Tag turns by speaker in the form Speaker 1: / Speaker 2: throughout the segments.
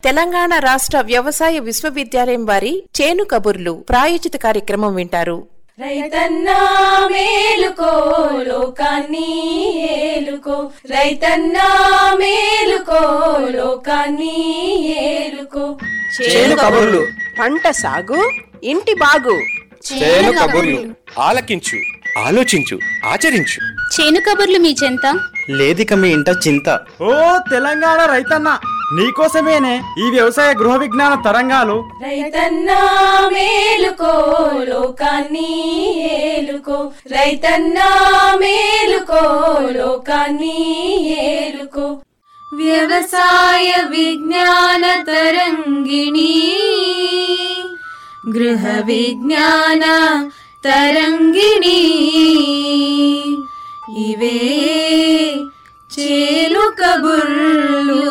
Speaker 1: తెలంగాణ రాష్ట్ర వ్యవసాయ విశ్వవిద్యాలయం వారి చేను కబుర్లు ప్రాయోజిత కార్యక్రమం వింటారు
Speaker 2: రైతన్నా మేలుకో లోకాన్ని ఏలుకో రైతన్నా మేలుకో లోకాన్ని ఏలుకో
Speaker 3: చేను కబుర్లు
Speaker 4: పంట సాగు ఇంటి బాగు
Speaker 3: చేను కబుర్లు ఆలకించు ఆలోచించు ఆచరించు
Speaker 5: చేను కబుర్లు మీ చెంత
Speaker 6: లేదిక మీ ఇంట చింత
Speaker 7: ఓ తెలంగాణ రైతన్న నీకోసమేనే ఈ వ్యవసాయ గృహ విజ్ఞాన తరంగాలు
Speaker 2: రైతన్నా మేలుకో లోకాన్ని ఏలుకో రైతన్నా మేలుకో లోకాన్ని ఏలుకో వ్యవసాయ విజ్ఞాన తరంగిణి గృహ విజ్ఞాన తరంగిణి ఇవే చేలు కబుర్లు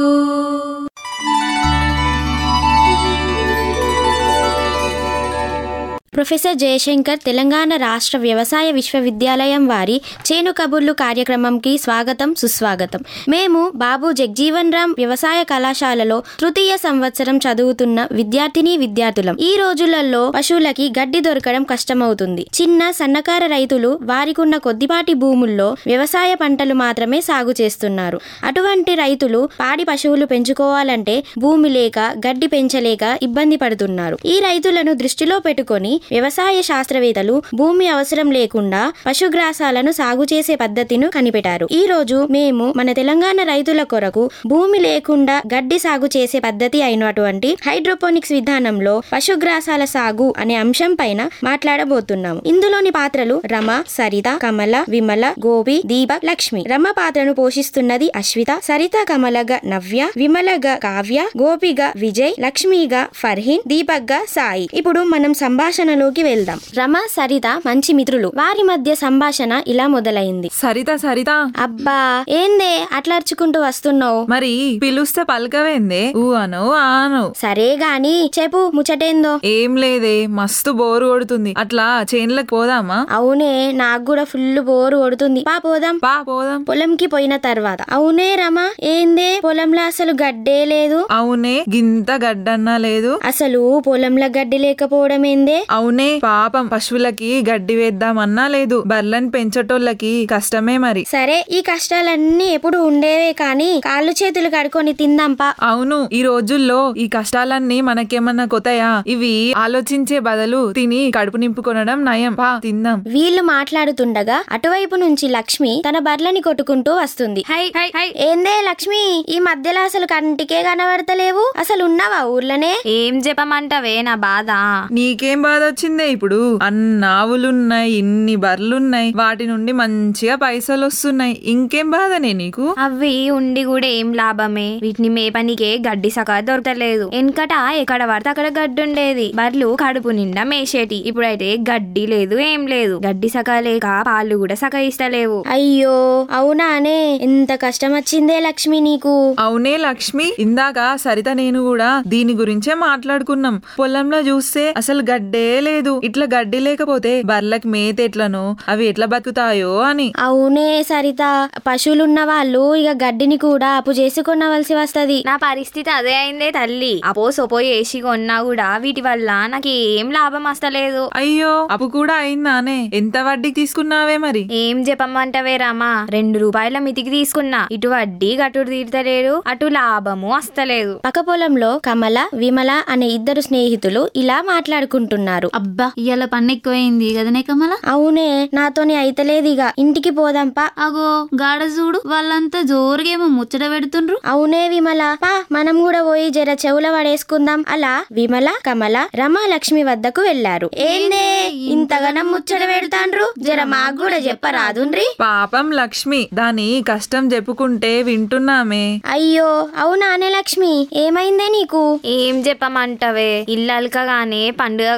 Speaker 8: ప్రొఫెసర్ జయశంకర్ తెలంగాణ రాష్ట్ర వ్యవసాయ విశ్వవిద్యాలయం వారి చేను కబుర్లు కార్యక్రమంకి స్వాగతం సుస్వాగతం మేము బాబు జగ్జీవన్ రామ్ వ్యవసాయ కళాశాలలో తృతీయ సంవత్సరం చదువుతున్న విద్యార్థిని విద్యార్థులం ఈ రోజులలో పశువులకి గడ్డి దొరకడం కష్టమవుతుంది చిన్న సన్నకార రైతులు వారికున్న కొద్దిపాటి భూముల్లో వ్యవసాయ పంటలు మాత్రమే సాగు చేస్తున్నారు అటువంటి రైతులు పాడి పశువులు పెంచుకోవాలంటే భూమి లేక గడ్డి పెంచలేక ఇబ్బంది పడుతున్నారు ఈ రైతులను దృష్టిలో పెట్టుకొని వ్యవసాయ శాస్త్రవేత్తలు భూమి అవసరం లేకుండా పశుగ్రాసాలను సాగు చేసే పద్ధతిని కనిపెట్టారు ఈ రోజు మేము మన తెలంగాణ రైతుల కొరకు భూమి లేకుండా గడ్డి సాగు చేసే పద్ధతి అయినటువంటి హైడ్రోపోనిక్స్ విధానంలో పశుగ్రాసాల సాగు అనే అంశం పైన మాట్లాడబోతున్నాము ఇందులోని పాత్రలు రమ సరిత కమల విమల గోపి దీప లక్ష్మి రమ పాత్రను పోషిస్తున్నది అశ్విత సరిత కమలగా నవ్య విమలగా కావ్య గోపిగా విజయ్ లక్ష్మిగా ఫర్హీన్ దీపక్గా సాయి ఇప్పుడు మనం సంభాషణలోకి వెళ్దాం రమ సరిత మంచి మిత్రులు వారి మధ్య సంభాషణ ఇలా మొదలైంది
Speaker 9: సరిత సరిత
Speaker 8: అబ్బా ఏందే అట్లా అరుచుకుంటూ వస్తున్నావు
Speaker 9: మరి పిలుస్తే పలకవేందే ఊ అను ఆ అను
Speaker 8: సరే గాని చెప్పు ముచ్చటేందో
Speaker 9: ఏం లేదే మస్తు బోరు కొడుతుంది అట్లా చేన్లకు పోదామా
Speaker 8: అవునే నాకు కూడా ఫుల్ బోరు కొడుతుంది పా పోదాం
Speaker 9: పా పోదాం
Speaker 8: పొలంకి పోయిన తర్వాత అవునే రమా ఏందే పొలంలో అసలు గడ్డే లేదు
Speaker 9: అవునే గింత గడ్డన్నా లేదు
Speaker 8: అసలు పొలంలో గడ్డి లేకపోవడం ఏందే
Speaker 9: అవునే పాపం పశువులకి గడ్డి వేద్దామన్నా లేదు బర్లని పెంచటోళ్ళకి కష్టమే మరి
Speaker 8: సరే ఈ కష్టాలన్నీ ఎప్పుడు ఉండేవే కాని కాళ్ళు చేతులు కడుకొని తిందాంపా
Speaker 9: అవును ఈ రోజుల్లో ఈ కష్టాలన్నీ మనకేమన్నా కొత్తయా ఇవి ఆలోచించే బదులు తిని కడుపు నింపుకొనడం నయం పా తిందాం
Speaker 8: వీళ్ళు మాట్లాడుతుండగా అటువైపు నుంచి లక్ష్మి తన బర్లని కొట్టుకుంటూ వస్తుంది
Speaker 5: హై హై హై
Speaker 8: ఏందే లక్ష్మి ఈ మధ్యలో అసలు కంటికే కనబడతలేవు అసలు ఉన్నావా ఊర్లోనే
Speaker 5: ఏం చెప్పమంటావే నా బాధ
Speaker 9: నీకేం బాధ వచ్చిందే ఇప్పుడు అన్ని ఆవులున్నాయి ఇన్ని బర్లున్నాయి వాటి నుండి మంచిగా పైసలు వస్తున్నాయి ఇంకేం బాధనే నీకు
Speaker 5: అవి ఉండి కూడా ఏం లాభమే వీటిని మేపనికే గడ్డి సగా దొరకలేదు వెనకట ఎక్కడ పడితే అక్కడ గడ్డి ఉండేది బర్లు కడుపు నిండా మేసేటి ఇప్పుడైతే గడ్డి లేదు ఏం లేదు గడ్డి సగా లేక పాలు కూడా సగా ఇస్తలేవు
Speaker 8: అయ్యో అవునానే ఎంత కష్టం వచ్చిందే లక్ష్మి నీకు
Speaker 9: అవునే లక్ష్మి ఇందాక సరిత నేను కూడా దీని గురించే మాట్లాడుకున్నాం పొలంలో చూస్తే అసలు గడ్డే లేదు ఇట్లా గడ్డి లేకపోతే బర్లకు మేత ఎట్లను అవి ఎట్లా బతుకుతాయో అని
Speaker 8: అవునే సరిత పశువులున్న వాళ్ళు ఇక గడ్డిని కూడా అప్పు చేసి కొనవలసి వస్తది
Speaker 5: నా పరిస్థితి అదే అయిందే తల్లి అపో సొపో వేసి కొన్నా కూడా వీటి వల్ల నాకు ఏం లాభం వస్తలేదు
Speaker 9: అయ్యో అప్పు కూడా అయిందానే ఎంత వడ్డీకి తీసుకున్నావే మరి
Speaker 5: ఏం చెప్పమంటవే రామా రెండు రూపాయల మితికి తీసుకున్నా ఇటు వడ్డీ గట్టుడు తీర్తలేడు అటు లాభము వస్తలేదు
Speaker 8: పక్క పొలంలో కమల విమల అనే ఇద్దరు స్నేహితులు ఇలా మాట్లాడుకుంటున్నారు
Speaker 10: అబ్బా ఇవాళ పన్ను ఎక్కువైంది కదనే కమల
Speaker 8: అవునే నాతోని అయితలేదు ఇక ఇంటికి పోదాంపా
Speaker 10: అగో గాడ చూడు వాళ్ళంతా జోరుగేమో ముచ్చట పెడుతుండ్రు
Speaker 8: అవునే విమల పా మనం కూడా పోయి జర చెవుల పడేసుకుందాం అలా విమల కమల రమా లక్ష్మి వద్దకు వెళ్లారు ఏందే ఇంతగానం ముచ్చట పెడతాండ్రు జర మాకు కూడా చెప్పరాదుండ్రి
Speaker 9: పాపం లక్ష్మి దాని కష్టం చెప్పుకుంటే వింటున్నామే
Speaker 8: అయ్యో అవునానే లక్ష్మి ఏమైందే నీకు
Speaker 5: ఏం చెప్పమంటవే ఇల్లల్కగానే పండుగ కాదన్న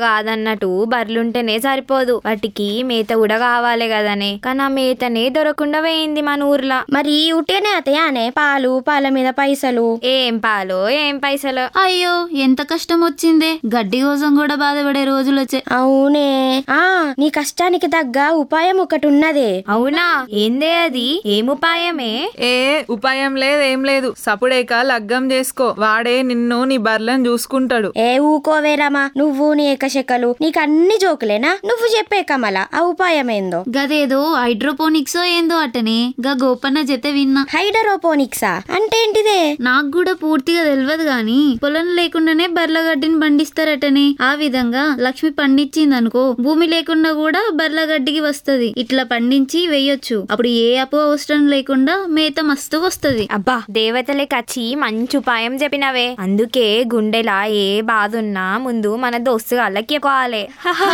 Speaker 5: అన్నట్టు బర్రెలుంటేనే సరిపోదు వాటికి మేత కూడా కావాలి కదనే కానీ ఆ మేతనే దొరకకుండా పోయింది మన ఊర్లో
Speaker 8: మరి ఉట్టిగానే అతయానే పాలు పాల మీద పైసలు
Speaker 5: ఏం పాలు ఏం పైసలు
Speaker 10: అయ్యో ఎంత కష్టం వచ్చిందే గడ్డి కోసం కూడా బాధపడే రోజులు వచ్చే
Speaker 8: అవునే ఆ నీ కష్టానికి తగ్గ ఉపాయం ఒకటి ఉన్నదే
Speaker 5: అవునా ఏందే అది ఏం ఉపాయమే
Speaker 9: ఏ ఉపాయం లేదు ఏం లేదు సపుడేక లగ్గం చేసుకో వాడే నిన్ను నీ బర్లను చూసుకుంటాడు
Speaker 8: ఏ ఊకోవేరమ్మా నువ్వు నీ ఏకశకలు నీకు అన్ని జోకులేనా నువ్వు చెప్పే కమల ఆ ఉపాయం ఏందో
Speaker 10: గదేదో హైడ్రోపోనిక్సో ఏందో అటనే గా గోపన్న చెప్తే విన్నా
Speaker 8: హైడరోపోనిక్సా అంటే ఏంటిదే
Speaker 10: నాకు కూడా పూర్తిగా తెలియదు గాని పొలం లేకుండానే బర్ల గడ్డిని పండిస్తారటనే ఆ విధంగా లక్ష్మి పండించింది అనుకో భూమి లేకుండా కూడా బర్ల గడ్డికి వస్తది ఇట్లా పండించి వేయొచ్చు అప్పుడు ఏ అప్పు అవసరం లేకుండా మేత మస్తు వస్తది
Speaker 5: అబ్బా దేవతలే కచ్చి మంచి ఉపాయం చెప్పినవే అందుకే గుండెలా ఏ బాధ ఉన్నా ముందు మన దోస్తు వాళ్ళకి ఎక్కువాలి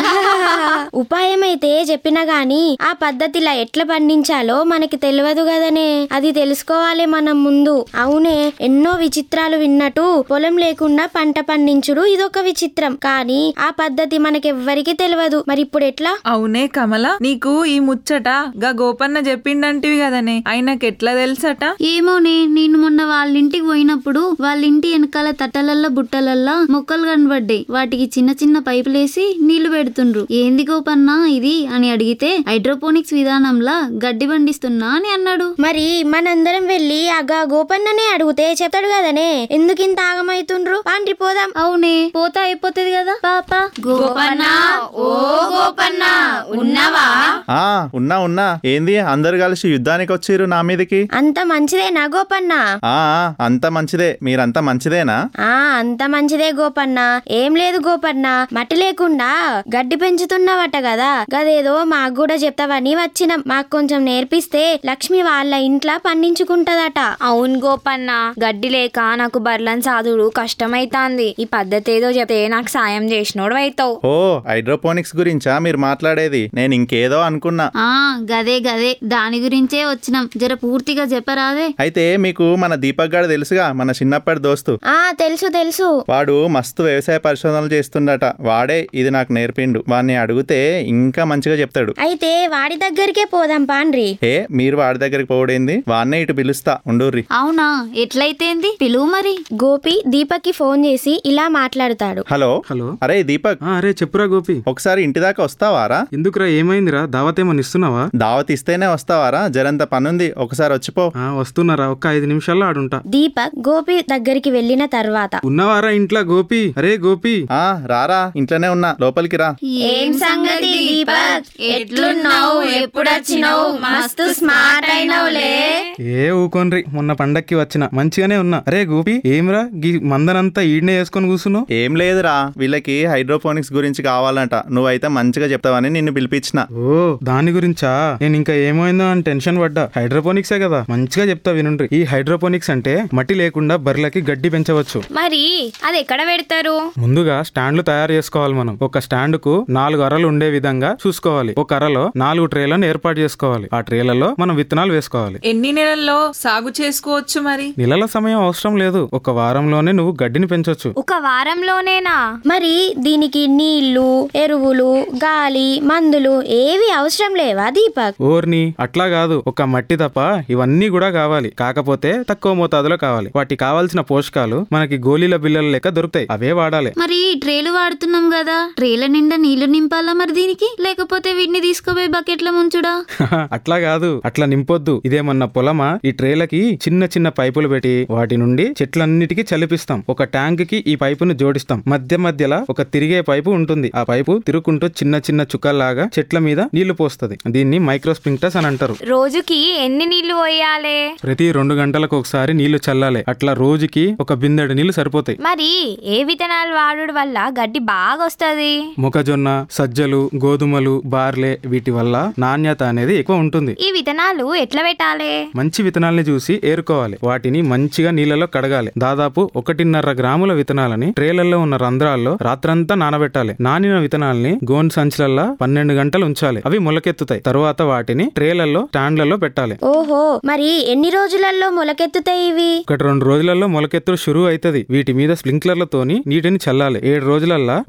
Speaker 8: ఉపాయం అయితే చెప్పినా గాని ఆ పద్ధతిలా ఎట్లా పండించాలో మనకి తెలియదు కదనే అది తెలుసుకోవాలి మనం ముందు అవునే ఎన్నో విచిత్రాలు విన్నట్టు పొలం లేకుండా పంట పండించుడు ఇదొక విచిత్రం కానీ ఆ పద్ధతి మనకెవ్వరికి తెలియదు మరి ఇప్పుడు ఎట్లా
Speaker 9: అవునే కమల నీకు ఈ ముచ్చట గా గోపన్న చెప్పిండంటివి కదనే ఆయనకి ఎట్లా తెలుసట
Speaker 10: ఏమోనే నేను మొన్న వాళ్ళ ఇంటికి పోయినప్పుడు వాళ్ళ ఇంటి వెనకాల తట్టలల్లా బుట్టలల్లా మొక్కలు కనబడ్డాయి వాటికి చిన్న చిన్న పైపులేసి నీళ్లు పెడుతుండ్రు ఏంది గోపన్న ఇది అని అడిగితే హైడ్రోపోనిక్స్ విధానంలా గడ్డి పండిస్తున్నా అని అన్నాడు
Speaker 8: మరి మనందరం వెళ్ళి అగా గోపన్ననే అడిగితే చెప్తాడు కదనే ఎందుకింత ఆగమైతుండ్రు పాండ్రి పోదాం
Speaker 10: అవునే పోతా అయిపోతుంది కదా పాప
Speaker 2: గోపన్న ఓ గోపన్న ఉన్నావా
Speaker 6: ఆ ఉన్నా ఉన్నా ఏంది అందరు కలిసి యుద్ధానికి వచ్చిర్రు నా మీదకి
Speaker 8: అంత మంచిదేనా గోపన్న
Speaker 6: ఆ ఆ, అంత మంచిదే మీరంతా మంచిదేనా
Speaker 8: ఆ అంత మంచిదే గోపన్న ఏం లేదు గోపన్న మట్టి లేకుండా గడ్డి పెంచుతున్నావట కదా గదేదో మాకు కూడా చెప్తావని వచ్చినాం మాకు కొంచెం నేర్పిస్తే లక్ష్మి వాళ్ళ ఇంట్లో పండించుకుంటదట
Speaker 5: అవును గోపన్న గడ్డి లేక నాకు బర్లను సాదుడు కష్టమైతాంది ఈ పద్ధతి ఏదో చెప్తే నాకు సాయం చేసినోడు అవుతావు
Speaker 6: ఓ హైడ్రోపోనిక్స్ గురించా మీరు మాట్లాడేది నేను ఇంకేదో అనుకున్నా
Speaker 10: ఆ గదే గదే దాని గురించే వచ్చినాం జర పూర్తిగా చెప్పరాదే
Speaker 6: అయితే మీకు మన దీపక్ గారు తెలుసుగా మన చిన్నప్పటి దోస్తు
Speaker 8: ఆ తెలుసు తెలుసు
Speaker 6: వాడు మస్తు వ్యవసాయ పరిశోధనలు చేస్తుండట వాడే ఇది నాకు నేర్పిండు వాడిని అడిగితే ఇంకా మంచిగా చెప్తాడు
Speaker 8: అయితే వాడి దగ్గరికే పోదాం పాండ్రి
Speaker 6: ఏ మీరు వాడి దగ్గరికి పోవడేంది వాన్నే ఇటు పిలుస్తా ఉండుర్రి
Speaker 10: అవునా ఎట్లయితేంది పిలువు మరి
Speaker 8: గోపి దీపక్కి ఫోన్ చేసి ఇలా మాట్లాడుతాడు
Speaker 6: హలో
Speaker 11: హలో
Speaker 6: అరే దీపక్
Speaker 11: ఆ, అరే చెప్పురా గోపి
Speaker 6: ఒకసారి ఇంటి దాకా వస్తావారా
Speaker 11: ఎందుకురా ఏమైందిరా దావత్ ఏమని ఇస్తున్నావా
Speaker 6: దావత్ ఇస్తేనే వస్తావారా జరంత పనుంది ఒకసారి వచ్చిపో
Speaker 11: ఆ, వస్తున్నారా ఒక్క ఐదు నిమిషాల్లో ఆడుంటా
Speaker 8: దీపక్ గోపి దగ్గరికి వెళ్ళిన తర్వాత
Speaker 11: ఉన్నవారా ఇంట్లో గోపి అరే గోపి
Speaker 6: ఆ రారా ఇంట్లోనే ఉన్నా లోపలికి రా
Speaker 2: ఏం సంగతి దీపక్ ఎట్లున్నావు ఎప్పుడొచ్చినావు మస్తు స్మార్ట్ అయినావులే
Speaker 11: ఏ ఊకోన్రి మొన్న పండక్కి వచ్చిన మంచిగానే ఉన్నా అరే గోపి ఏమిరా గీ మందనంతా ఈడనే వేసుకొని కూర్చున్నావు
Speaker 6: ఏం లేదురా వీళ్ళకి హైడ్రోపోనిక్స్ గురించి కావాలంట నువ్వైతే మంచిగా చెప్తావని నిన్ను పిలిపించిన
Speaker 11: ఓ దాని గురించా నేను ఇంకా ఏమైందో అని టెన్షన్ పడ్డా హైడ్రోపోనిక్సే కదా మంచిగా చెప్తా వినుండ్రి ఈ హైడ్రోపోనిక్స్ అంటే మట్టి లేకుండా బర్రెలకి గడ్డి పెంచవచ్చు
Speaker 5: మరి అది ఎక్కడ పెడతారు
Speaker 11: ముందుగా స్టాండ్లు తయారు చేసుకోవాలి మనం ఒక స్టాండ్ కు నాలుగు అరలు ఉండే విధంగా చూసుకోవాలి ఒక అరలో నాలుగు ట్రేలను ఏర్పాటు చేసుకోవాలి ఆ ట్రేలలో మనం విత్తనాలు వేసుకోవాలి
Speaker 9: ఎన్ని నెలల్లో సాగు చేసుకోవచ్చు మరి
Speaker 11: నెలల సమయం అవసరం లేదు ఒక వారంలోనే నువ్వు గడ్డిని పెంచొచ్చు
Speaker 5: ఒక వారంలోనేనా
Speaker 8: మరి దీనికి నీళ్లు ఎరువులు గాలి మందులు ఏవి అవసరం లేవా దీపక్
Speaker 11: ఓర్ని అట్లా కాదు ఒక మట్టి తప్ప ఇవన్నీ కూడా కావాలి కాకపోతే తక్కువ మోతాదులో కావాలి వాటికి కావాల్సిన పోషకాలు మనకి గోళీల బిల్లల లెక్క దొరుకుతాయి అవే వాడాలి
Speaker 10: మరి ట్రేలు వాడుతున్నాం కదా ట్రేల నిండా నీళ్లు నింపాలా మరి దీనికి లేకపోతే వీటిని తీసుకుపోయి బకెట్ల ముంచుడా
Speaker 11: అట్లా కాదు అట్లా నింపొద్దు ఇదేమన్నా పొలమా ఈ ట్రేలకి చిన్న చిన్న పైపులు పెట్టి వాటి నుండి చెట్లన్నిటికీ చలిపిస్తాం ఒక ట్యాంక్ కి ఈ పైపును జోడిస్తాం మధ్య మధ్యలో ఒక తిరిగే పైపు ఉంటుంది ఆ పైపు తిరుక్కుంటూ చిన్న చిన్న చుక్కల్లాగా చెట్ల మీద నీళ్లు పోస్తది దీన్ని మైక్రో స్ప్రింక్టర్స్ అని అంటారు
Speaker 5: రోజుకి ఎన్ని నీళ్లు పోయాలి
Speaker 11: ప్రతి రెండు గంటలకు ఒకసారి నీళ్లు చల్లాలి అట్లా రోజుకి ఒక బిందెడు నీళ్లు సరిపోతాయి
Speaker 5: మరి ఏ విత్తనాలు వాడుడు వల్ల గడ్డి బాగా వస్తది
Speaker 11: మొక్కజొన్న సజ్జలు గోధుమలు బార్లే వీటి వల్ల నాణ్యత అనేది ఎక్కువ ఉంటుంది
Speaker 5: ఈ విత్తనాలు ఎట్లా పెట్టాలి
Speaker 11: మంచి విత్తనాల్ని చూసి ఏరుకోవాలి వాటిని మంచిగా నీళ్ళలో కడగాలి దాదాపు ఒకటిన్నర గ్రాముల విత్తనాలని ట్రేలల్లో ఉన్న రంధ్రాల్లో రాత్రంతా నానబెట్టాలి నానిన విత్తనాల్ని గోన్ సంచులల్లో పన్నెండు గంటలు ఉంచాలి అవి మొలకెత్తుతాయి తరువాత వాటిని ట్రేలల్లో స్టాండ్లలో పెట్టాలి
Speaker 8: ఓహో మరి ఎన్ని రోజులలో మొలకెత్తుతాయి ఇవి
Speaker 11: ఒకటి రెండు రోజులలో మొలకెత్తుడు షురువు అవుతుంది వీటి మీద స్ప్రింక్లర్లతోని నీటిని చల్లాలి ఏడు రోజులల్లా ఒక ట్రేల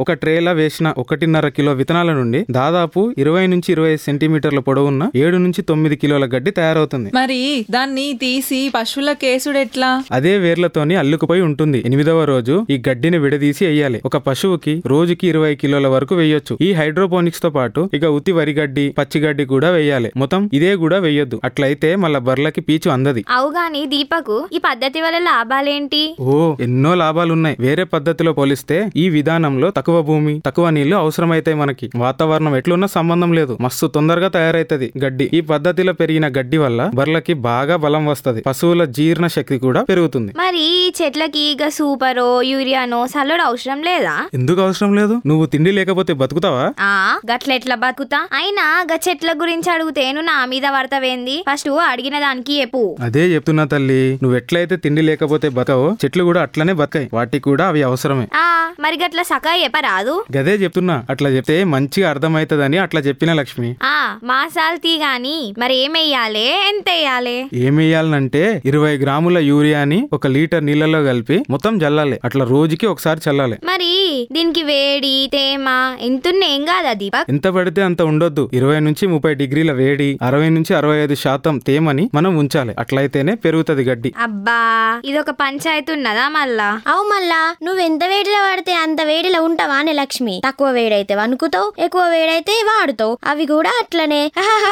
Speaker 11: నేల వేసిన ఒకటిన్నర కిలో విత్తనాల నుండి దాదాపు ఇరవై నుంచి ఇరవై సెంటీమీటర్ల పొడవున్న ఏడు నుంచి తొమ్మిది కిలోల గడ్డి తయారవుతుంది
Speaker 9: మరి దాన్ని తీసి పశువుల కేసుడు ఎట్లా
Speaker 11: అదే వేర్లతోని అల్లుకుపోయి ఉంటుంది ఎనిమిదవ రోజు ఈ గడ్డిని విడదీసి వేయాలి ఒక పశువుకి రోజుకి ఇరవై కిలోల వరకు వేయొచ్చు ఈ హైడ్రోపోనిక్స్ తో పాటు ఇక ఉత్తి వరి గడ్డి పచ్చి గడ్డి కూడా వేయాలి మొత్తం ఇదే కూడా వేయొద్దు అట్లయితే మళ్ళా బర్లకి పీచు అందది
Speaker 5: అవుగాని దీపకు ఈ పద్ధతి వల్ల లాభాలేంటి
Speaker 11: ఓ ఎన్నో లాభాలున్నాయి వేరే పద్ధతిలో పోలిస్తే ఈ విధానంలో తక్కువ భూమి తక్కువ నీళ్లు అవసరమైతాయి మనకి వాతావరణం ఎట్లున్నా సంబంధం లేదు మస్తు తొందరగా తయారైతది గడ్డి ఈ పద్ధతిలో పెరిగిన గడ్డి వల్ల బర్లకి బాగా బలం వస్తది పశువుల జీర్ణ శక్తి కూడా పెరుగుతుంది
Speaker 5: మరి ఈ చెట్లకి ఇక సూపరో యూరియానో సల్లుడు అవసరం లేదా
Speaker 11: ఎందుకు అవసరం లేదు నువ్వు తిండి లేకపోతే బతుకుతావా
Speaker 5: ఆ గట్ల ఎట్లా బతుకుతా అయినా గ చెట్ల గురించి అడిగితే నువ్వు నా మీద పడతావేంది ఫస్ట్ అడిగిన దానికి చెప్పు
Speaker 11: అదే చెప్తున్నా తల్లి నువ్వు ఎట్లయితే తిండి లేకపోతే బతకవో చెట్లు కూడా అట్లనే బతకాయి వాటికి కూడా అవి అవసరమే
Speaker 5: ఆ మరి గట్ల సకా చెప్పరాదు
Speaker 11: గదే చెప్తున్నా అట్లా చెప్తే మంచిగా అర్థమైతదని అట్లా చెప్పిన లక్ష్మి
Speaker 5: ఆ మాసాల్తీ గాని మరి ఏమెయ్యాలే ఎంత వేయాలి
Speaker 11: ఏమేయాలంటే ఇరవై గ్రాముల యూరియాని ఒక లీటర్ నీళ్ళలో కలిపి మొత్తం జల్లాలి అట్లా రోజుకి ఒకసారి చల్లాలి
Speaker 5: మరి దీనికి వేడి తేమ ఎంతున్న ఏం కాదా దీపక్
Speaker 11: ఎంత పడితే అంత ఉండొద్దు ఇరవై నుంచి ముప్పై డిగ్రీల వేడి అరవై నుంచి అరవై ఐదు శాతం తేమని మనం ఉంచాలి అట్లయితేనే పెరుగుతది గడ్డి
Speaker 5: అబ్బా ఇదొక పంచాయతీ ఉన్నదా మళ్ళా
Speaker 8: అవు మళ్ళా నువ్వెంత వేడిలో వాడితే అంత వేడిలో ఉంటావా అని లక్ష్మి తక్కువ వేడైతే వణుకుతావు ఎక్కువ వేడైతే వాడుతావు అవి కూడా అట్లనే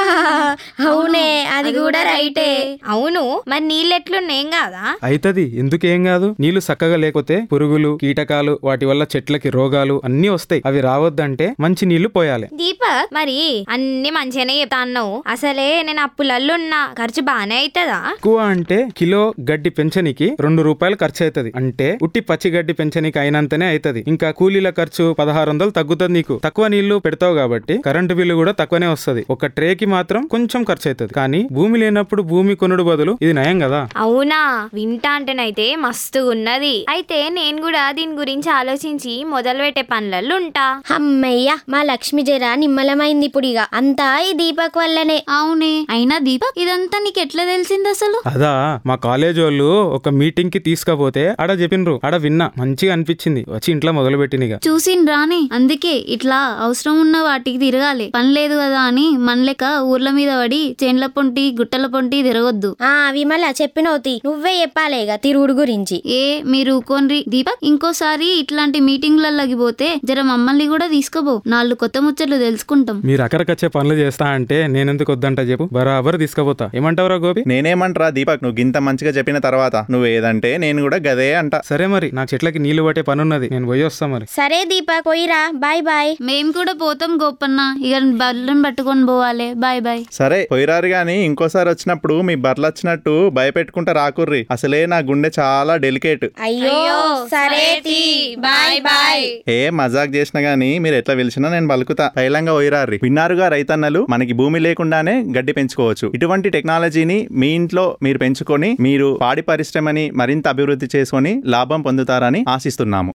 Speaker 8: అవునే అది కూడా రైటే
Speaker 5: అవును మరి నీళ్ళు ఎట్లున్నాయేం కాదా
Speaker 11: అయితది ఎందుకేం కాదు నీళ్లు చక్కగా లేకపోతే పురుగులు కీటకాలు వాటి వల్ల చెట్లకి రోగాలు అన్ని వస్తాయి అవి రావద్దంటే మంచి నీళ్లు పోయాలి
Speaker 5: దీపక్ మరి అన్ని మంచిగానే చెప్తా అన్నావు అసలే నేను అప్పులల్లున్నా ఖర్చు బానే అవుతుందా
Speaker 11: ఎక్కువ అంటే కిలో గడ్డి పెంచనికి రెండు రూపాయలు ఖర్చు అవుతది అంటే ఉట్టి పచ్చి గడ్డి పెంచనికి అయినంతనే అవుతది ఇంకా కూలీల ఖర్చు పదహారు వందలు తగ్గుతుంది నీకు తక్కువ నీళ్లు పెడతావు కాబట్టి కరెంటు బిల్లు కూడా తక్కువనే వస్తది ఒక ట్రేకి మాత్రం కొంచెం ఖర్చు అవుతుంది కానీ భూమి లేనప్పుడు భూమి కొనుడు బదులు ఇది నయం కదా
Speaker 5: అవునా వింటా అంటేనైతే మస్తుగా ఉన్నది అయితే నేను కూడా దీని గురించి ఆలోచించి మొదలు పెట్టే పనులలో ఉంటా
Speaker 8: అమ్మయ్య మా లక్ష్మి జర నిమ్మలమైంది ఇప్పుడు ఇక అంతా ఈ దీపక్ వల్లనే
Speaker 10: అవునే అయినా దీపక్ ఇదంతా నీకు ఎట్లా తెలిసింది అసలు
Speaker 11: అదా మా కాలేజ్ వాళ్ళు ఒక మీటింగ్ కి తీసుకపోతే ఆడ చెప్పిండ్రు ఆడ విన్నా మంచిగా అనిపించింది వచ్చి ఇంట్లో మొదలు పెట్టినిగా
Speaker 10: చూసిన్ రాని అందుకే ఇట్లా అవసరం ఉన్న వాటికి తిరగాలి పని లేదు కదా అని మన లెక్క ఊర్ల మీద పడి చేన్ల పొంటి గుట్టల పొంటి తిరగొద్దు
Speaker 8: ఆ విమల చెప్పినవుతి నువ్వే చెప్పాలే ఇక తిరుగుడు గురించి
Speaker 10: ఏ మీరు కొన్రి దీపక్ ఇంకోసారి ఇట్లాంటి మీటింగ్లలోకి పోతే జర మమ్మల్ని కూడా తీసుకోబో నాలుగు కొత్త ముచ్చట్లు తెలుసుకుంటాం
Speaker 11: మీరు అక్కడికొచ్చే పనులు చేస్తా అంటే నేనెందుకు వద్దంట చెప్పు బరాబర్ తీసుకుపోతా ఏమంటావురా గోపి
Speaker 6: నేనేమంటరా దీపక్ నువ్వు గింత మంచిగా చెప్పిన తర్వాత నువ్వు ఏదంటే నేను కూడా గదే అంట
Speaker 11: సరే మరి నా చెట్లకి నీళ్లు పట్టే పని ఉన్నది నేను పోయి వస్తా మరి
Speaker 8: సరే దీపక్ పోయిరా బాయ్ బాయ్
Speaker 10: మేము కూడా పోతాం గోపన్న ఇక బర్లను పట్టుకొని పోవాలి బాయ్ బాయ్
Speaker 6: సరే పోయిరారు గాని ఇంకోసారి వచ్చినప్పుడు మీ బర్లు వచ్చినట్టు భయపెట్టుకుంటా రాకుర్రి అసలే నా గుండె చాలా డెలికేట్
Speaker 8: అయ్యో సరే
Speaker 2: బాయ్ బాయ్
Speaker 6: ఏ మజాక్ చేసినా గానీ మీరు ఎట్లా పిలిచినా నేను పలుకుతా తైలంగా పోయిరారి విన్నారుగా రైతన్నలు మనకి భూమి లేకుండానే గడ్డి పెంచుకోవచ్చు ఇటువంటి టెక్నాలజీని మీ ఇంట్లో మీరు పెంచుకొని మీరు పాడి పరిశ్రమని మరింత అభివృద్ధి చేసుకొని లాభం పొందుతారని ఆశిస్తున్నాము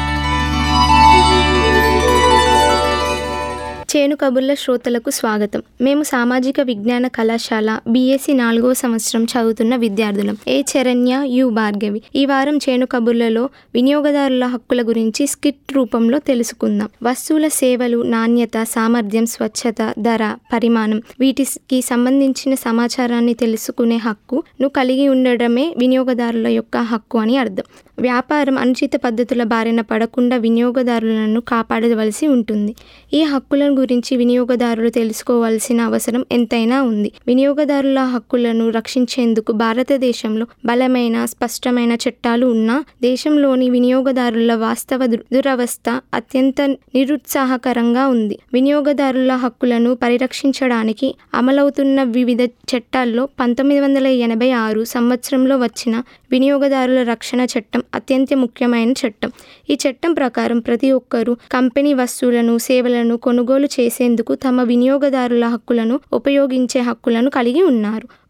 Speaker 12: చేను కబుర్ల శ్రోతలకు స్వాగతం మేము సామాజిక విజ్ఞాన కళాశాల బీఎస్సీ నాలుగవ సంవత్సరం చదువుతున్న విద్యార్థులం ఏ చరణ్య యు భార్గవి ఈ వారం చేను కబుర్లలో వినియోగదారుల హక్కుల గురించి స్కిట్ రూపంలో తెలుసుకుందాం వస్తువుల సేవలు నాణ్యత సామర్థ్యం స్వచ్ఛత ధర పరిమాణం వీటికి సంబంధించిన సమాచారాన్ని తెలుసుకునే హక్కును కలిగి ఉండడమే వినియోగదారుల యొక్క హక్కు అని అర్థం వ్యాపారం అనుచిత పద్ధతుల బారిన పడకుండా వినియోగదారులను కాపాడవలసి ఉంటుంది ఈ హక్కుల గురించి వినియోగదారులు తెలుసుకోవాల్సిన అవసరం ఎంతైనా ఉంది వినియోగదారుల హక్కులను రక్షించేందుకు భారతదేశంలో బలమైన స్పష్టమైన చట్టాలు ఉన్నా దేశంలోని వినియోగదారుల వాస్తవ దు- దురవస్థ అత్యంత నిరుత్సాహకరంగా ఉంది వినియోగదారుల హక్కులను పరిరక్షించడానికి అమలవుతున్న వివిధ చట్టాల్లో పంతొమ్మిది వందల ఎనభై ఆరు సంవత్సరంలో వచ్చిన వినియోగదారుల రక్షణ చట్టం అత్యంత ముఖ్యమైన చట్టం ఈ చట్టం ప్రకారం ప్రతి ఒక్కరూ కంపెనీ వస్తువులను సేవలను కొనుగోలు చేసేందుకు తమ వినియోగదారుల హక్కులను ఉపయోగించే హక్కులను కలిగి ఉన్నారు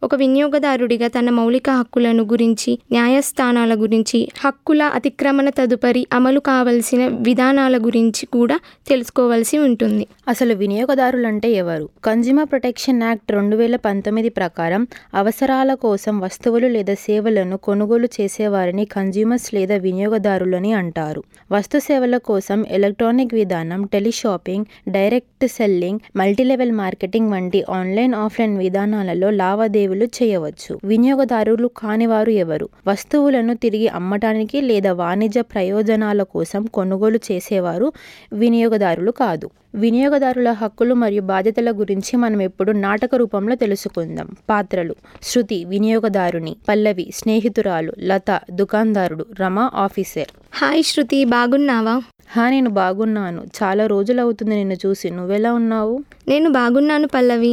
Speaker 12: ఒక వినియోగదారుడిగా తన మౌలిక హక్కులను గురించి న్యాయస్థానాల గురించి హక్కుల అతిక్రమణ తదుపరి అమలు కావలసిన విధానాల గురించి కూడా తెలుసుకోవాల్సి ఉంటుంది
Speaker 13: అసలు వినియోగదారులంటే ఎవరు కన్జ్యూమర్ ప్రొటెక్షన్ యాక్ట్ రెండు వేల పంతొమ్మిది ప్రకారం అవసరాల కోసం వస్తువులు లేదా సేవలను కొనుగోలు చేసేవారిని కన్జ్యూమర్స్ లేదా వినియోగదారులని అంటారు వస్తు సేవల కోసం ఎలక్ట్రానిక్ విధానం teleshopping direct selling multilevel marketing వంటి ఆన్లైన్ ఆఫ్లైన్ విధానాలలో లావాదేవీలు చేయవచ్చు వినియోగదారులు కానివారు ఎవరు వస్తువులను తిరిగి అమ్మటానికి లేదా వాణిజ్య ప్రయోజనాల కోసం కొనుగోలు చేసేవారు వినియోగదారులు కాదు వినియోగదారుల హక్కులు మరియు బాధ్యతల గురించి మనం ఇప్పుడు నాటక రూపంలో తెలుసుకుందాం పాత్రలు శృతి వినియోగదారుని పల్లవి స్నేహితురాలు లత దుకాందారుడు రమ ఆఫీసర్
Speaker 12: హాయ్ శృతి బాగున్నావా
Speaker 13: హా నేను బాగున్నాను చాలా రోజులు అవుతుంది నిన్ను చూసి నువ్వెలా ఉన్నావు
Speaker 12: నేను బాగున్నాను పల్లవి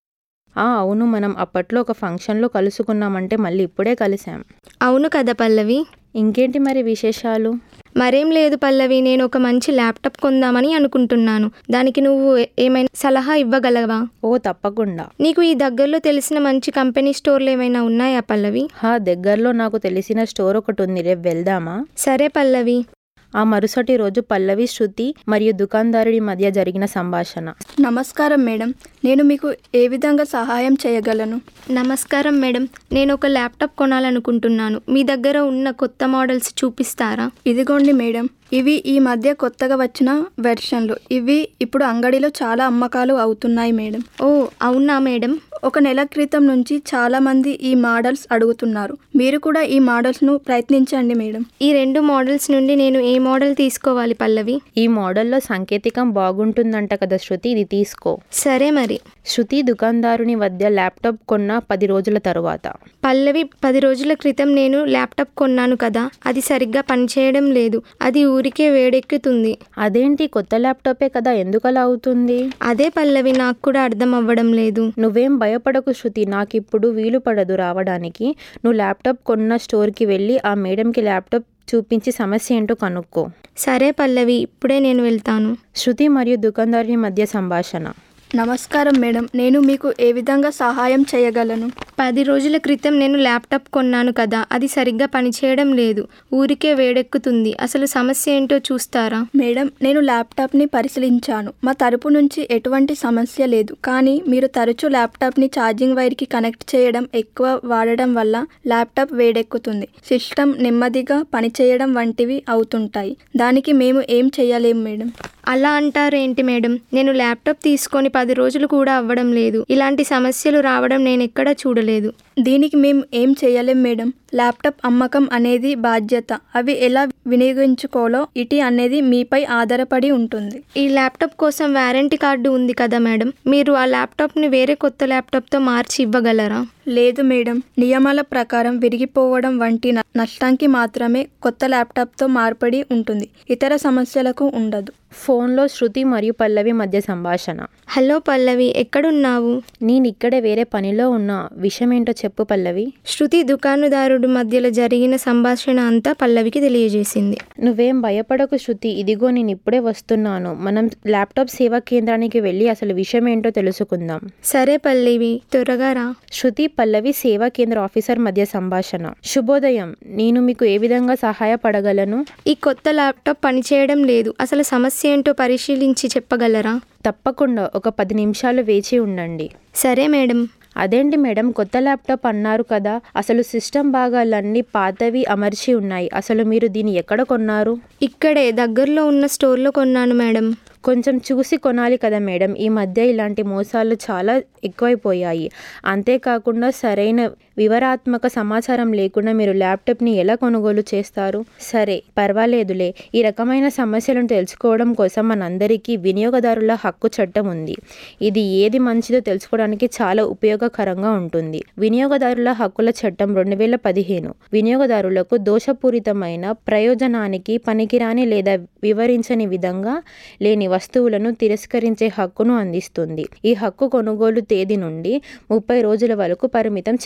Speaker 13: ఆ అవును మనం అప్పట్లో ఒక ఫంక్షన్లో కలుసుకున్నామంటే మళ్ళీ ఇప్పుడే కలిసాం
Speaker 12: అవును కదా పల్లవి
Speaker 13: ఇంకేంటి మరి విశేషాలు
Speaker 12: మరేం లేదు పల్లవి నేను ఒక మంచి ల్యాప్టాప్ కొందామని అనుకుంటున్నాను దానికి నువ్వు ఏ- ఏమైనా సలహా ఇవ్వగలవా
Speaker 13: ఓ తప్పకుండా
Speaker 12: నీకు ఈ దగ్గరలో తెలిసిన మంచి కంపెనీ స్టోర్లు ఏమైనా ఉన్నాయా పల్లవి
Speaker 13: హా దగ్గరలో నాకు తెలిసిన స్టోర్ ఒకటి ఉంది రేపు వెళ్దామా
Speaker 12: సరే పల్లవి
Speaker 13: ఆ మరుసటి రోజు పల్లవి శృతి మరియు దుకాందారుడి మధ్య జరిగిన సంభాషణ
Speaker 14: నమస్కారం మేడం నేను మీకు ఏ విధంగా సహాయం చేయగలను
Speaker 12: నమస్కారం మేడం నేను ఒక ల్యాప్టాప్ కొనాలనుకుంటున్నాను మీ దగ్గర ఉన్న కొత్త మోడల్స్ చూపిస్తారా
Speaker 14: ఇదిగోండి మేడం ఇవి ఈ మధ్య కొత్తగా వచ్చిన వెర్షన్లు ఇవి ఇప్పుడు అంగడిలో చాలా అమ్మకాలు అవుతున్నాయి మేడం
Speaker 12: ఓ అవునా మేడం
Speaker 14: ఒక నెల క్రితం నుంచి చాలా మంది ఈ మోడల్స్ అడుగుతున్నారు మీరు కూడా ఈ మోడల్స్ ను ప్రయత్నించండి మేడం
Speaker 12: ఈ రెండు మోడల్స్ నుండి నేను ఏ మోడల్ తీసుకోవాలి పల్లవి
Speaker 13: ఈ మోడల్లో సాంకేతికం బాగుంటుందంట కదా శృతి ఇది తీసుకో
Speaker 12: సరే మరి
Speaker 13: శృతి దుకాందారుని వద్ద ల్యాప్టాప్ కొన్న పది రోజుల తరువాత
Speaker 12: పల్లవి పది రోజుల క్రితం నేను ల్యాప్టాప్ కొన్నాను కదా అది సరిగ్గా పనిచేయడం లేదు అది ఊరికే వేడెక్కుతుంది
Speaker 13: అదేంటి కొత్త ల్యాప్టాపే కదా ఎందుకు అలా అవుతుంది
Speaker 12: అదే పల్లవి నాకు కూడా అర్థం అవ్వడం లేదు
Speaker 13: నువ్వేం భయపడకు శృతి నాకు ఇప్పుడు వీలు పడదు రావడానికి నువ్వు ల్యాప్టాప్ కొన్న స్టోర్కి వెళ్ళి ఆ మేడంకి ల్యాప్టాప్ చూపించి సమస్య ఏంటో కనుక్కో
Speaker 12: సరే పల్లవి ఇప్పుడే నేను వెళ్తాను
Speaker 13: శృతి మరియు దుకాందారుని మధ్య సంభాషణ
Speaker 14: నమస్కారం మేడం నేను మీకు ఏ విధంగా సహాయం చేయగలను
Speaker 12: పది రోజుల క్రితం నేను ల్యాప్టాప్ కొన్నాను కదా అది సరిగ్గా పనిచేయడం లేదు ఊరికే వేడెక్కుతుంది అసలు సమస్య ఏంటో చూస్తారా
Speaker 14: మేడం నేను ల్యాప్టాప్ని పరిశీలించాను మా తరపు నుంచి ఎటువంటి సమస్య లేదు కానీ మీరు తరచూ ల్యాప్టాప్ని ఛార్జింగ్ వైర్కి కనెక్ట్ చేయడం ఎక్కువ వాడడం వల్ల ల్యాప్టాప్ వేడెక్కుతుంది సిస్టమ్ నెమ్మదిగా పనిచేయడం వంటివి అవుతుంటాయి దానికి మేము ఏం చేయలేము మేడం
Speaker 12: అలా అంటారు ఏంటి మేడం నేను ల్యాప్టాప్ తీసుకొని పది రోజులు కూడా అవ్వడం లేదు ఇలాంటి సమస్యలు రావడం నేను ఎక్కడా చూడలేదు
Speaker 14: దీనికి మేము ఏం చేయలేం మేడం ల్యాప్టాప్ అమ్మకం అనేది బాధ్యత అవి ఎలా వినియోగించుకోవాలో ఇటీ అనేది మీపై ఆధారపడి ఉంటుంది
Speaker 12: ఈ ల్యాప్టాప్ కోసం వారంటీ కార్డు ఉంది కదా మేడం మీరు ఆ ల్యాప్టాప్ని వేరే కొత్త ల్యాప్టాప్తో మార్చి ఇవ్వగలరా
Speaker 14: లేదు మేడం నియమాల ప్రకారం విరిగిపోవడం వంటి న- నష్టానికి మాత్రమే కొత్త ల్యాప్టాప్తో మార్పిడి ఉంటుంది ఇతర సమస్యలకు ఉండదు
Speaker 13: ఫోన్లో శృతి మరియు పల్లవి మధ్య సంభాషణ
Speaker 12: హలో పల్లవి ఎక్కడున్నావు
Speaker 13: నేను ఇక్కడే వేరే పనిలో ఉన్నా విషయం ఏంటో చెప్పు పల్లవి
Speaker 12: శృతి దుకాణదారుడు మధ్యలో జరిగిన సంభాషణ అంతా పల్లవికి తెలియజేసింది
Speaker 13: నువ్వేం భయపడకు శృతి ఇదిగో నేను ఇప్పుడే వస్తున్నాను మనం ల్యాప్టాప్ సేవా కేంద్రానికి వెళ్ళి అసలు విషయం ఏంటో తెలుసుకుందాం
Speaker 12: సరే పల్లవి త్వరగా రా
Speaker 13: శృతి పల్లవి సేవా కేంద్ర ఆఫీసర్ మధ్య సంభాషణ శుభోదయం నేను మీకు ఏ విధంగా సహాయపడగలను
Speaker 12: ఈ కొత్త ల్యాప్టాప్ పనిచేయడం లేదు అసలు సమస్య ఏంటో పరిశీలించి చెప్పగలరా
Speaker 13: తప్పకుండా ఒక పది నిమిషాలు వేచి ఉండండి
Speaker 12: సరే మేడం
Speaker 13: అదేంటి మేడం కొత్త ల్యాప్టాప్ అన్నారు కదా అసలు సిస్టమ్ భాగాలన్నీ పాతవి అమర్చి ఉన్నాయి అసలు మీరు దీన్ని ఎక్కడ కొన్నారు
Speaker 12: ఇక్కడే దగ్గరలో ఉన్న స్టోర్లో కొన్నాను మేడం
Speaker 13: కొంచెం చూసి కొనాలి కదా మేడం ఈ మధ్య ఇలాంటి మోసాలు చాలా ఎక్కువైపోయాయి అంతేకాకుండా సరైన వివరాత్మక సమాచారం లేకుండా మీరు ల్యాప్టాప్ని ఎలా కొనుగోలు చేస్తారు సరే పర్వాలేదులే ఈ రకమైన సమస్యలను తెలుసుకోవడం కోసం మనందరికీ వినియోగదారుల హక్కు చట్టం ఉంది ఇది ఏది మంచిదో తెలుసుకోవడానికి చాలా ఉపయోగకరంగా ఉంటుంది వినియోగదారుల హక్కుల చట్టం రెండు వేల పదిహేను వినియోగదారులకు దోషపూరితమైన ప్రయోజనానికి పనికిరాని లేదా వివరించని విధంగా లేని వస్తువులను తిరస్కరించే హక్కును అందిస్తుంది ఈ హక్కు కొనుగోలు తేదీ నుండి ముప్పై రోజుల వరకు పరిమితం చేయబడింది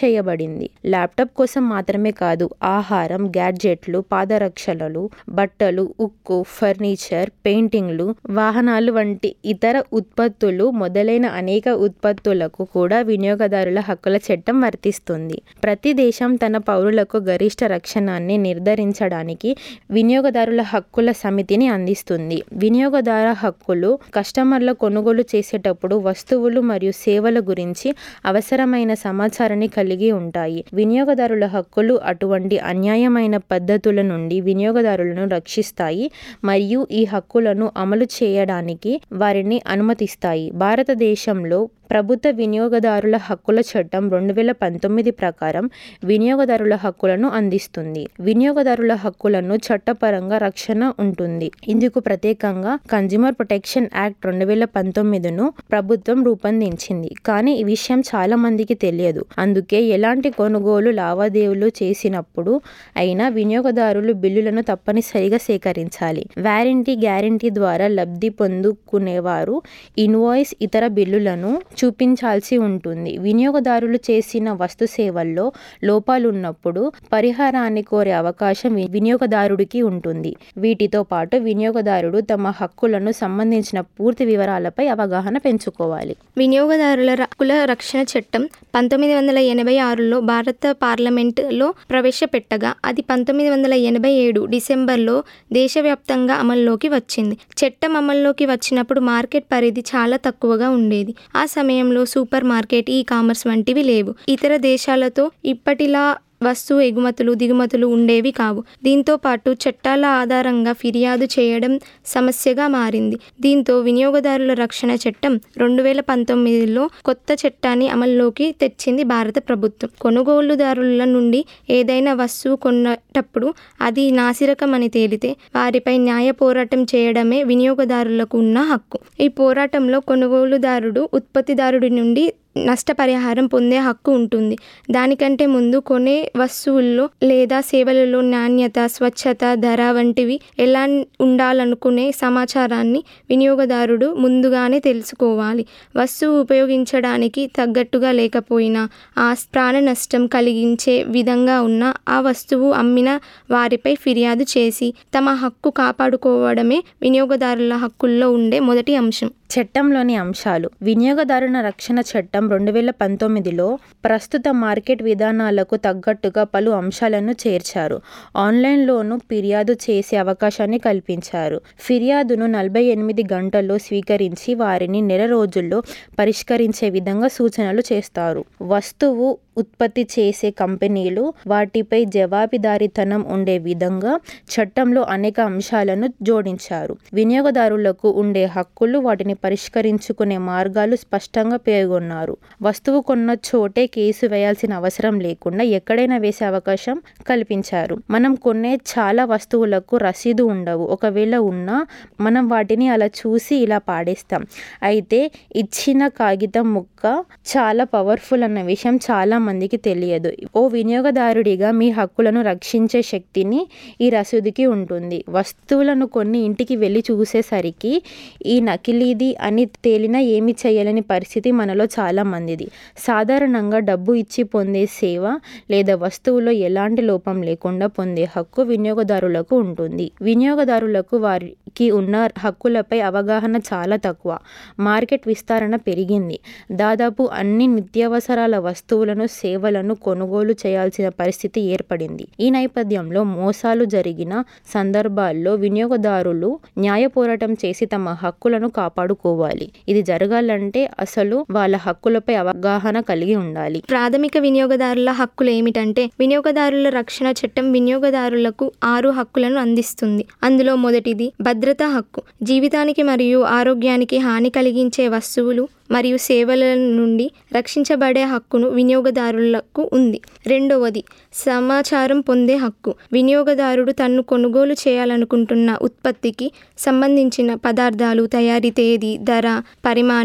Speaker 13: చేయబడింది ల్యాప్టాప్ కోసం మాత్రమే కాదు ఆహారం గ్యాడ్జెట్లు పాదరక్షలలు బట్టలు ఉక్కు ఫర్నిచర్ పెయింటింగ్లు వాహనాలు వంటి ఇతర ఉత్పత్తులు మొదలైన అనేక ఉత్పత్తులకు కూడా వినియోగదారుల హక్కుల చట్టం వర్తిస్తుంది ప్రతి దేశం తన పౌరులకు గరిష్ట రక్షణాన్ని నిర్ధారించడానికి వినియోగదారుల హక్కుల సమితిని అందిస్తుంది వినియోగదార హక్కులు కస్టమర్ల కొనుగోలు చేసేటప్పుడు వస్తువులు మరియు సేవల గురించి అవసరమైన సమాచారాన్ని కలిగి ఉంటాయి వినియోగదారుల హక్కులు అటువంటి అన్యాయమైన పద్ధతుల నుండి వినియోగదారులను రక్షిస్తాయి మరియు ఈ హక్కులను అమలు చేయడానికి వారిని అనుమతిస్తాయి భారతదేశంలో ప్రభుత్వ వినియోగదారుల హక్కుల చట్టం రెండు వేల పంతొమ్మిది ప్రకారం వినియోగదారుల హక్కులను అందిస్తుంది వినియోగదారుల హక్కులను చట్టపరంగా రక్షణ ఉంటుంది ఇందుకు ప్రత్యేకంగా కన్జ్యూమర్ ప్రొటెక్షన్ యాక్ట్ రెండు వేల పంతొమ్మిదిను ప్రభుత్వం రూపొందించింది కానీ ఈ విషయం చాలా మందికి తెలియదు అందుకే ఎలాంటి కొనుగోలు లావాదేవీలు చేసినప్పుడు అయినా వినియోగదారులు బిల్లులను తప్పనిసరిగా సేకరించాలి వారంటీ గ్యారంటీ ద్వారా లబ్ధి పొందుకునేవారు ఇన్వాయిస్ ఇతర బిల్లులను చూపించాల్సి ఉంటుంది వినియోగదారులు చేసిన వస్తు సేవల్లో లోపాలు ఉన్నప్పుడు పరిహారాన్ని కోరే అవకాశం వి- వినియోగదారుడికి ఉంటుంది వీటితో పాటు వినియోగదారుడు తమ హక్కులను సంబంధించిన పూర్తి వివరాలపై అవగాహన పెంచుకోవాలి
Speaker 12: వినియోగదారుల హక్కుల రక్షణ చట్టం పంతొమ్మిది వందల ఎనభై ఆరులో భారత పార్లమెంటులో ప్రవేశపెట్టగా అది పంతొమ్మిది వందల ఎనభై ఏడు డిసెంబర్లో దేశవ్యాప్తంగా అమల్లోకి వచ్చింది చట్టం అమల్లోకి వచ్చినప్పుడు మార్కెట్ పరిధి చాలా తక్కువగా ఉండేది ఆ సమయంలో సూపర్ మార్కెట్ ఈ కామర్స్ వంటివి లేవు ఇతర దేశాలతో ఇప్పటిలా వస్తు ఎగుమతులు దిగుమతులు ఉండేవి కావు దీంతో పాటు చట్టాల ఆధారంగా ఫిర్యాదు చేయడం సమస్యగా మారింది దీంతో వినియోగదారుల రక్షణ చట్టం రెండు వేల పంతొమ్మిదిలో కొత్త చట్టాన్ని అమల్లోకి తెచ్చింది భారత ప్రభుత్వం కొనుగోలుదారుల నుండి ఏదైనా వస్తువు కొన్నటప్పుడు అది నాసిరకం అని తేలితే వారిపై న్యాయ పోరాటం చేయడమే వినియోగదారులకు ఉన్న హక్కు ఈ పోరాటంలో కొనుగోలుదారుడు ఉత్పత్తిదారుడి నుండి నష్టపరిహారం పొందే హక్కు ఉంటుంది దానికంటే ముందు కొనే వస్తువుల్లో లేదా సేవలలో నాణ్యత స్వచ్ఛత ధర వంటివి ఎలా ఉండాలనుకునే సమాచారాన్ని వినియోగదారుడు ముందుగానే తెలుసుకోవాలి వస్తువు ఉపయోగించడానికి తగ్గట్టుగా లేకపోయినా ఆ ప్రాణ నష్టం కలిగించే విధంగా ఉన్న ఆ వస్తువు అమ్మిన వారిపై ఫిర్యాదు చేసి తమ హక్కు కాపాడుకోవడమే వినియోగదారుల హక్కుల్లో ఉండే మొదటి అంశం
Speaker 13: చట్టంలోని అంశాలు వినియోగదారుల రక్షణ చట్టం రెండు వేల పంతొమ్మిదిలో ప్రస్తుత మార్కెట్ విధానాలకు తగ్గట్టుగా పలు అంశాలను చేర్చారు ఆన్లైన్లోనూ ఫిర్యాదు చేసే అవకాశాన్ని కల్పించారు ఫిర్యాదును నలభై ఎనిమిది గంటల్లో స్వీకరించి వారిని నెల రోజుల్లో పరిష్కరించే విధంగా సూచనలు చేస్తారు వస్తువు ఉత్పత్తి చేసే కంపెనీలు వాటిపై జవాబుదారీతనం ఉండే విధంగా చట్టంలో అనేక అంశాలను జోడించారు వినియోగదారులకు ఉండే హక్కులు వాటిని పరిష్కరించుకునే మార్గాలు స్పష్టంగా పేర్కొన్నారు వస్తువు కొన్న చోటే కేసు వేయాల్సిన అవసరం లేకుండా ఎక్కడైనా వేసే అవకాశం కల్పించారు మనం కొనే చాలా వస్తువులకు రసీదు ఉండవు ఒకవేళ ఉన్నా మనం వాటిని అలా చూసి ఇలా పాడేస్తాం అయితే ఇచ్చిన కాగితం ముక్క చాలా పవర్ఫుల్ అన్న విషయం చాలా మందికి తెలియదు ఓ వినియోగదారుడిగా మీ హక్కులను రక్షించే శక్తిని ఈ రసీదుకి ఉంటుంది వస్తువులను కొన్ని ఇంటికి వెళ్ళి చూసేసరికి ఈ నకిలీది అని తేలినా ఏమి చేయలేని పరిస్థితి మనలో చాలా మందిది సాధారణంగా డబ్బు ఇచ్చి పొందే సేవ లేదా వస్తువులో ఎలాంటి లోపం లేకుండా పొందే హక్కు వినియోగదారులకు ఉంటుంది వినియోగదారులకు వారికి ఉన్న హక్కులపై అవగాహన చాలా తక్కువ మార్కెట్ విస్తరణ పెరిగింది దాదాపు అన్ని నిత్యావసరాల వస్తువులను సేవలను కొనుగోలు చేయాల్సిన పరిస్థితి ఏర్పడింది ఈ నేపథ్యంలో మోసాలు జరిగిన సందర్భాల్లో వినియోగదారులు న్యాయ పోరాటం చేసి తమ హక్కులను కాపాడుకోవాలి ఇది జరగాలంటే అసలు వాళ్ళ హక్కులపై అవగాహన కలిగి ఉండాలి
Speaker 12: ప్రాథమిక వినియోగదారుల హక్కులు ఏమిటంటే వినియోగదారుల రక్షణ చట్టం వినియోగదారులకు ఆరు హక్కులను అందిస్తుంది అందులో మొదటిది భద్రతా హక్కు జీవితానికి మరియు ఆరోగ్యానికి హాని కలిగించే వస్తువులు మరియు సేవల నుండి రక్షించబడే హక్కును వినియోగదారులకు ఉంది రెండవది సమాచారం పొందే హక్కు వినియోగదారుడు తన్ను కొనుగోలు చేయాలనుకుంటున్న ఉత్పత్తికి సంబంధించిన పదార్థాలు తయారీ తేదీ ధర పరిమాణం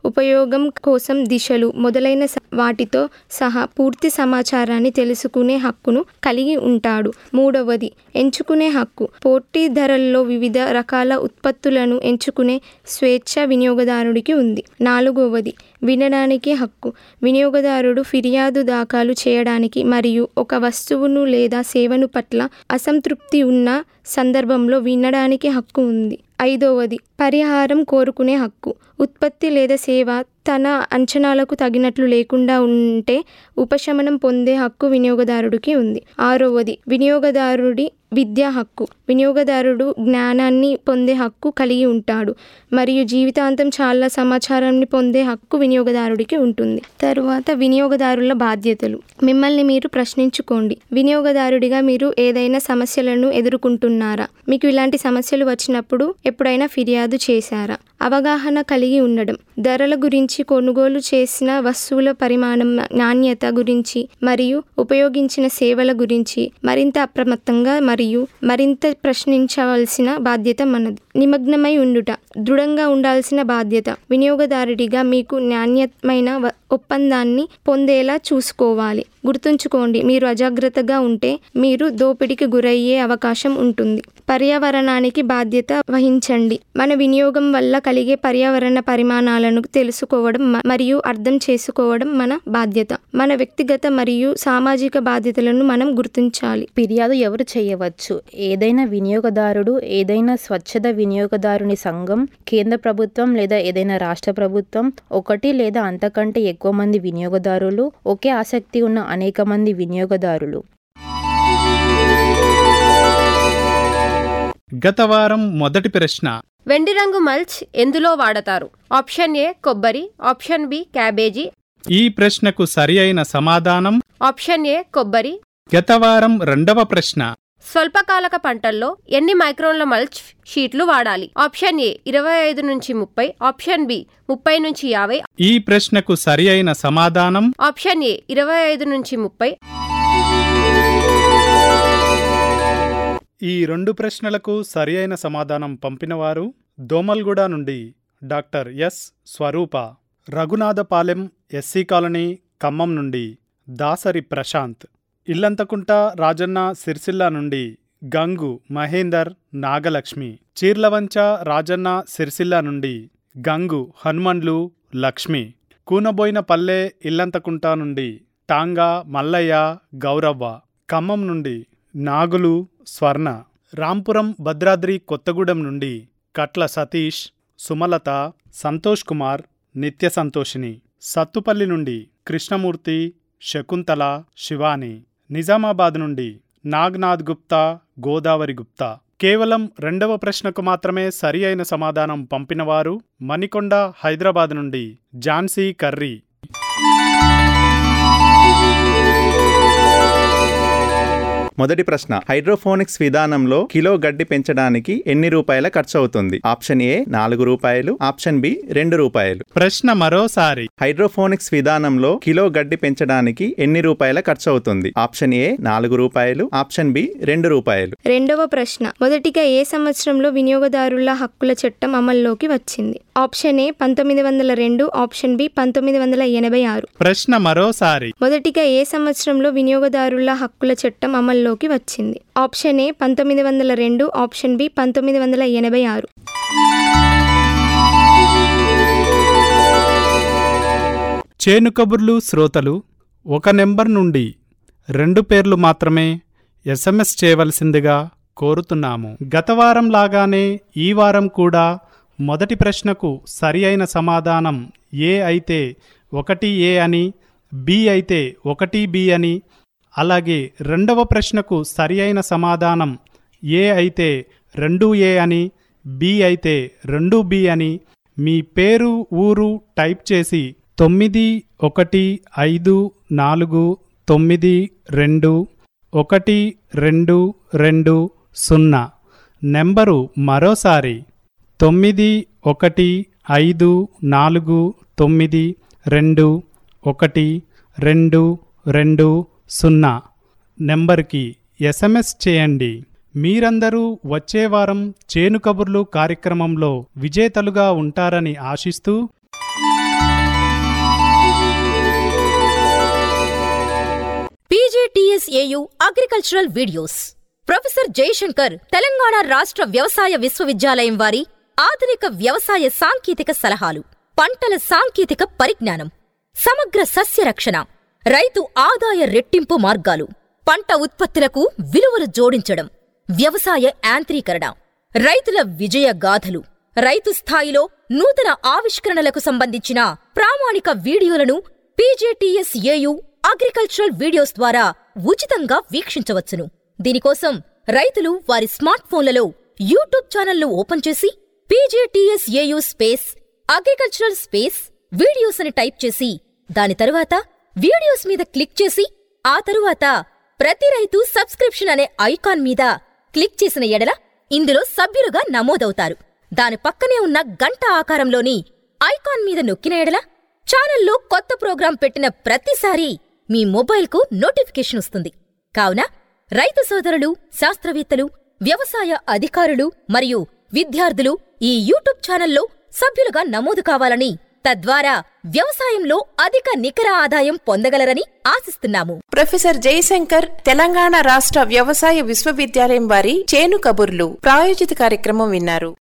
Speaker 12: ఉపయోగం కోసం దిశలు మొదలైన స- వాటితో సహా పూర్తి సమాచారాన్ని తెలుసుకునే హక్కును కలిగి ఉంటాడు మూడవది ఎంచుకునే హక్కు పోటీధరల్లో వివిధ రకాల ఉత్పత్తులను ఎంచుకునే స్వేచ్ఛ వినియోగదారుడికి ఉంది నాలుగవది వినడానికి హక్కు వినియోగదారుడు ఫిర్యాదు దాఖలు చేయడానికి మరియు ఒక వస్తువును లేదా సేవను పట్ల అసంతృప్తి ఉన్న సందర్భంలో వినడానికి హక్కు ఉంది ఐదవది పరిహారం కోరుకునే హక్కు ఉత్పత్తి లేదా సేవ తన అంచనాలకు తగినట్లు లేకుండా ఉంటే ఉపశమనం పొందే హక్కు వినియోగదారుడికి ఉంది ఆరవది వినియోగదారుడి విద్యా హక్కు వినియోగదారుడు జ్ఞానాన్ని పొందే హక్కు కలిగి ఉంటాడు మరియు జీవితాంతం చాలా సమాచారాన్ని పొందే హక్కు వినియోగదారుడికి ఉంటుంది తరువాత వినియోగదారుల బాధ్యతలు మిమ్మల్ని మీరు ప్రశ్నించుకోండి వినియోగదారుడిగా మీరు ఏదైనా సమస్యలను ఎదుర్కొంటున్నారా మీకు ఇలాంటి సమస్యలు వచ్చినప్పుడు ఎప్పుడైనా ఫిర్యాదు చేశారా అవగాహన కలిగి ఉండడం ధరల గురించి కొనుగోలు చేసిన వస్తువుల పరిమాణం నాణ్యత గురించి మరియు ఉపయోగించిన సేవల గురించి మరింత అప్రమత్తంగా మరియు మరింత ప్రశ్నించవలసిన బాధ్యత మనది నిమగ్నమై ఉండుట దృఢంగా ఉండాల్సిన బాధ్యత వినియోగదారుడిగా మీకు నాణ్యమైన వ- ఒప్పందాన్ని పొందేలా చూసుకోవాలి గుర్తుంచుకోండి మీరు అజాగ్రత్తగా ఉంటే మీరు దోపిడీకి గురయ్యే అవకాశం ఉంటుంది పర్యావరణానికి బాధ్యత వహించండి మన వినియోగం వల్ల కలిగే పర్యావరణ పరిమాణాలను తెలుసుకోవడం మ- మరియు అర్థం చేసుకోవడం మన బాధ్యత మన వ్యక్తిగత మరియు సామాజిక బాధ్యతలను మనం గుర్తించాలి
Speaker 13: ఫిర్యాదు ఎవరు చేయవచ్చు ఏదైనా వినియోగదారుడు ఏదైనా స్వచ్ఛత వినియోగదారుని సంఘం కేంద్ర ప్రభుత్వం లేదా ఏదైనా రాష్ట్ర ప్రభుత్వం ఒకటి లేదా అంతకంటే ఎక్కువ మంది వినియోగదారులు ఒకే ఆసక్తి ఉన్న అనేక మంది వినియోగదారులు
Speaker 15: గత వారం మొదటి ప్రశ్న
Speaker 2: వెండి రంగు మల్చ్ ఎందులో వాడతారు ఆప్షన్ ఏ కొబ్బరి ఆప్షన్ బి క్యాబేజీ
Speaker 15: ఈ ప్రశ్నకు సరి అయిన సమాధానం
Speaker 2: ఆప్షన్ ఏ కొబ్బరి
Speaker 15: గత వారం రెండవ ప్రశ్న
Speaker 2: స్వల్పకాలక పంటల్లో ఎన్ని మైక్రోన్ల మల్చ్ షీట్లు వాడాలి ఆప్షన్ ఏ ఇరవై ఐదు నుంచి ముప్పై ఆప్షన్ బి ముప్పై నుంచి యాభై
Speaker 15: ఈ ప్రశ్నకు సరి అయిన సమాధానం
Speaker 2: ఆప్షన్ ఏ ఇరవై ఐదు నుంచి ముప్పై
Speaker 15: ఈ రెండు ప్రశ్నలకు సరి అయిన సమాధానం పంపినవారు దోమల్గూడ నుండి doctor S Swaroopa Raghunathapalem SC colony Khammam నుండి దాసరి ప్రశాంత్ ఇల్లంతకుంట రాజన్న సిరిసిల్ల నుండి గంగు మహేందర్ నాగలక్ష్మి చీర్లవంచ రాజన్న సిరిసిల్ల నుండి గంగు హనుమండ్లు లక్ష్మి కూనబోయిన పల్లె ఇల్లంతకుంట నుండి టాంగా మల్లయ్య గౌరవ్వ ఖమ్మం నుండి నాగులు స్వర్ణ రాంపురం భద్రాద్రి కొత్తగూడెం నుండి కట్ల సతీష్ సుమలత సంతోష్ కుమార్ నిత్య సంతోషిని సత్తుపల్లి నుండి కృష్ణమూర్తి శకుంతల శివాని నిజామాబాద్ నుండి నాగ్నాథ్ గుప్తా గోదావరి గుప్తా కేవలం రెండవ ప్రశ్నకు మాత్రమే సరి అయిన సమాధానం పంపినవారు మణికొండ హైదరాబాద్ నుండి ఝాన్సీ కర్రీ
Speaker 6: మొదటి ప్రశ్న హైడ్రోఫోనిక్స్ విధానంలో కిలో గడ్డి పెంచడానికి ఎన్ని రూపాయల ఖర్చు అవుతుంది ఆప్షన్ ఏ నాలుగు రూపాయలు ఆప్షన్ బి రెండు రూపాయలు
Speaker 15: ప్రశ్న మరోసారి
Speaker 6: హైడ్రోఫోనిక్స్ విధానంలో కిలో గడ్డి పెంచడానికి ఎన్ని రూపాయల ఖర్చు అవుతుంది ఆప్షన్ ఏ నాలుగు రూపాయలు ఆప్షన్ బి రెండు రూపాయలు
Speaker 12: రెండవ ప్రశ్న మొదటిగా ఏ సంవత్సరంలో వినియోగదారుల హక్కుల చట్టం అమల్లోకి వచ్చింది ఆప్షన్ ఏ పంతొమ్మిది వందల రెండు ఆప్షన్ బి పంతొమ్మిది వందల ఎనభై ఆరు
Speaker 15: ప్రశ్న మరోసారి
Speaker 12: మొదటిగా ఏ సంవత్సరంలో వినియోగదారుల హక్కుల చట్టం అమల్లోకి వచ్చింది ఆప్షన్ ఏ పంతొమ్మిది వందల రెండు ఆప్షన్ బి పంతొమ్మిది వందల ఎనభై ఆరు
Speaker 15: చేను కబుర్లు శ్రోతలు ఒక నెంబర్ నుండి రెండు పేర్లు మాత్రమే ఎస్ఎంఎస్ చేయవలసిందిగా కోరుతున్నాము గత వారం లాగానే ఈ వారం కూడా మొదటి ప్రశ్నకు సరి అయిన సమాధానం ఏ అయితే ఒకటి ఏ అని బి అయితే ఒకటి బి అని అలాగే రెండవ ప్రశ్నకు సరి అయిన సమాధానం ఏ అయితే రెండు ఏ అని బి అయితే రెండు బి అని మీ పేరు ఊరు టైప్ చేసి తొమ్మిది ఒకటి ఐదు నాలుగు తొమ్మిది రెండు ఒకటి రెండు రెండు సున్నా నెంబరు మరోసారి తొమ్మిది ఒకటి ఐదు నాలుగు తొమ్మిది రెండు ఒకటి రెండు రెండు సున్నా నెంబర్కి ఎస్ఎంఎస్ చేయండి మీరందరూ వచ్చే వారం చేను కబుర్లు కార్యక్రమంలో విజేతలుగా ఉంటారని ఆశిస్తూ
Speaker 16: PJTSAU agricultural videos professor Jayashankar Telangana రాష్ట్ర వ్యవసాయ విశ్వవిద్యాలయం వారి ఆధునిక వ్యవసాయ సాంకేతిక సలహాలు పంటల సాంకేతిక పరిజ్ఞానం సమగ్ర సస్య రక్షణ రైతు ఆదాయ రెట్టింపు మార్గాలు పంట ఉత్పత్తులకు విలువలు జోడించడం వ్యవసాయ యాంత్రీకరణ రైతుల విజయ గాథలు రైతు స్థాయిలో నూతన ఆవిష్కరణలకు సంబంధించిన ప్రామాణిక వీడియోలను పీజేటీఎస్ఏయు అగ్రికల్చరల్ వీడియోస్ ద్వారా ఉచితంగా వీక్షించవచ్చును దీనికోసం రైతులు వారి స్మార్ట్ ఫోన్లలో యూట్యూబ్ ఛానల్ను ఓపెన్ చేసి PJTSAU space agricultural space videos అని టైప్ చేసి దాని తరువాత వీడియోస్ మీద క్లిక్ చేసి ఆ తరువాత ప్రతి రైతు సబ్స్క్రిప్షన్ అనే ఐకాన్ మీద క్లిక్ చేసిన ఎడల ఇందులో సభ్యులుగా నమోదవుతారు దాని పక్కనే ఉన్న గంట ఆకారంలోని ఐకాన్ మీద నొక్కిన ఎడల ఛానల్లో కొత్త ప్రోగ్రాం పెట్టిన ప్రతిసారి మీ మొబైల్కు నోటిఫికేషన్ వస్తుంది కావున రైతు సోదరులు శాస్త్రవేత్తలు వ్యవసాయ అధికారులు మరియు విద్యార్థులు ఈ యూట్యూబ్ ఛానల్లో సభ్యులుగా నమోదు కావాలని తద్వారా వ్యవసాయంలో అధిక నికర ఆదాయం పొందగలరని ఆశిస్తున్నాము
Speaker 1: ప్రొఫెసర్ జయశంకర్ తెలంగాణ రాష్ట్ర వ్యవసాయ విశ్వవిద్యాలయం వారి చేను కబుర్లు ప్రాయోజిత కార్యక్రమం విన్నారు